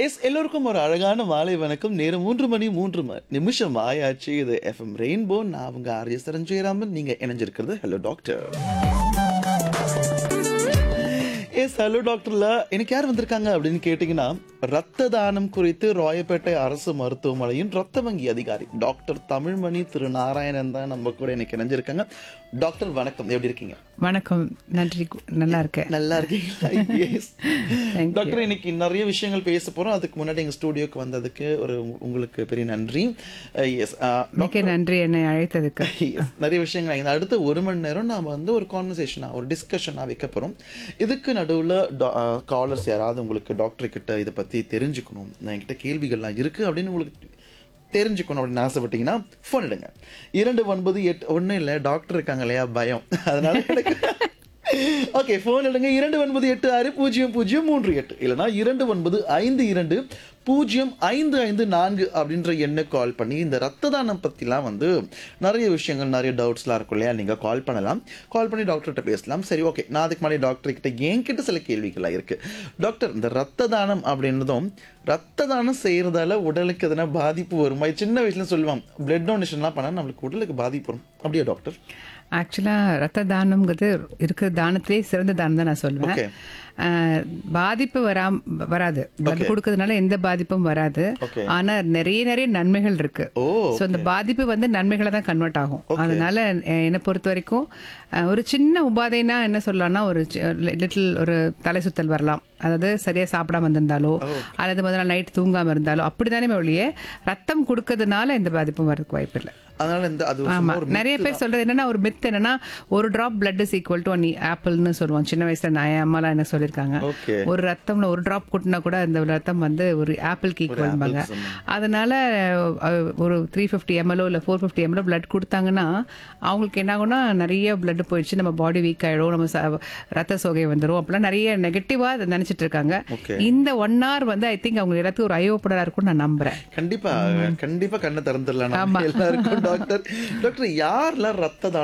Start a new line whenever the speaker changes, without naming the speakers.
S எல்லோருக்கும் ஒரு அழகான மாலை வணக்கம் நேரம் மூன்று மணி மூன்று ம- நிமிஷம் ஆயாச்சு இது எஃப்எம் ரெயின்போ நான் அவங்க ஆர்ய சரஞ்சயராமன் நீங்க இணைஞ்சிருக்கிறது ஹலோ டாக்டர் எஸ் ஹலோ டாக்டர்ல எனக்கு யார் வந்திருக்காங்க அப்படின்னு கேட்டிங்கன்னா ரத்த தானம் குறித்து ராயப்பேட்டை அரசு மருத்துவமனையின் ரத்த வங்கி அதிகாரி டாக்டர் தமிழ்மணி திரு நாராயணன் தான் நம்ம கூட எனக்கு இணைஞ்சிருக்காங்க டாக்டர் வணக்கம் எப்படி இருக்கீங்க
வணக்கம் நன்றி கு- நல்லா இருக்கேன்
நல்லா இருக்கீங்களா எஸ்
Thank you.
டாக்டர் இன்னைக்கு நிறைய விஷயங்கள் பேச போறோம் அதுக்கு முன்னாடி எங்க ஸ்டூடியோக்கு வந்ததுக்கு ஒரு உங்க- உங்களுக்கு பெரிய நன்றி எஸ்
மிக்க நன்றி என்னை அழைத்ததுக்கு
நிறைய விஷயங்கள் இந்த அடுத்த ஒரு மணி நேரம் நாம வந்து ஒரு கான்வர்சேஷனா ஒரு டிஸ்கஷனா வைக்க போறோம் இதுக்கு நடுவுல காலர்ஸ் யாராவது உங்களுக்கு டாக்டர் கிட்ட இதை பத்தி தெரிஞ்சுக்கணும் நான் என்கிட்ட கேள்விகள்லாம் இருக்கு அப்படின்னு உங்களுக்கு தெரிஞ்சுக்கணும் அப்படின்னு ஆசைப்பட்டீங்கன்னா ஃபோன் எடுங்க இரண்டு ஒன்பது எட்டு ஒன்றும் இல்லை டாக்டர் இருக்காங்க இல்லையா பயம் அதனால எனக்கு ஓகே ஃபோன் எடுங்க இரண்டு ஒன்பது எட்டு ஆறு பூஜ்ஜியம் பூஜ்ஜியம் மூன்று எட்டு இல்லைனா இரண்டு ஒன்பது ஐந்து இரண்டு பூஜ்ஜியம் ஐந்து ஐந்து நான்கு அப்படின்ற எண்ணை கால் பண்ணி இந்த ரத்த தானம் பற்றிலாம் வந்து நிறைய விஷயங்கள் நிறைய டவுட்ஸ்லாம் இருக்கும் இல்லையா நீங்கள் கால் பண்ணலாம் கால் பண்ணி டாக்டர்கிட்ட பேசலாம் சரி ஓகே நான் அதுக்கு முன்னாடி டாக்டர் கிட்ட என்கிட்ட சில கேள்விகள்லாம் இருக்கு டாக்டர் இந்த ரத்த தானம் அப்படின்றதும் ரத்த தானம் செய்யறதால உடலுக்கு எதனா பாதிப்பு வருமா சின்ன வயசுல சொல்லுவாங்க பிளட் டொனேஷன்லாம் பண்ணால் நம்மளுக்கு உடலுக்கு பாதிப்பு வரும் அப்படியா டாக்டர்
ஆக்சுவலாக ரத்த தானம்ங்கிறது இருக்கிற தானத்திலே சிறந்த தானம் தான் நான் சொல்லுவேன்
Okay.
ஆஹ், பாதிப்பு வராம வராது பிளட் கொடுக்கறதுனால எந்த பாதிப்பும் வராது
Okay.
ஆனா நிறைய நிறைய நன்மைகள் இருக்கு
ஓ
ஸோ அந்த பாதிப்பு வந்து நன்மைகளை தான் கன்வெர்ட் ஆகும் அதனால அஹ், என்னை பொறுத்த வரைக்கும் அஹ், ஒரு சின்ன உபாதைனா என்ன சொல்லலாம்னா ஒரு லிட்டில் ஒரு தலை சுத்தல் வரலாம் அதாவது சரியா சாப்பிடாம வந்திருந்தாலோ அல்லது முதல் நாள் நைட் தூங்காம இருந்தாலோ அப்படிதானே ஒழிய ரத்தம் கொடுக்கறதுனால எந்த பாதிப்பும் வரதுக்கு வாய்ப்பு இல்லை
அதனால இந்த அது ஒரு
ஆமா
சும்மா ஒரு
நிறைய பேர் சொல்றது என்னன்னா ஒரு மித் என்னன்னா ஒரு drop blood is equal to one ஆப்பிள்னு சொல்லுவோம் சின்ன வயசுல நான் என் அம்மாலாம் என்ன சொல்லியிருக்காங்க
ஓகே
ஒரு ரத்தம்ல ஒரு டிராப் கொட்டினா கூட அந்த ரத்தம் வந்து ஒரு ஆப்பிள்க்கு ஈக்குவல்பாங்க
ஆப்பிள் சமம்.
அதனால அஹ், ஒரு த்ரீ ஃபிஃப்டி எம்எல்ஓ இல்லை ஃபோர் ஃபிஃப்டி எம்எல்ஓ பிளட் கொடுத்தாங்கன்னா அவங்களுக்கு என்ன ஆகும்னா நிறைய பிளட் போயிடுச்சு நம்ம பாடி வீக் ஆயிடும் நம்ம ச- ரத்த சோகை வந்துடும் அப்படிலாம் நிறைய நெகட்டிவா நினைச்சிட்டு இருக்காங்க
Okay.
இந்த ஒன் hour வந்து ஐ திங்க் அவங்க எல்லாத்துக்கும் ஒரு ஐயோப்படா இருக்கும்னு நான் நம்புறேன்
கண்டிப்பா கண்டிப்பா கண்ணை திறந்துடலாம் நம்ம எல்லாருக்கும் டாக்டர் டாக்டர் யாரெல்லாம் ரத்த தானம்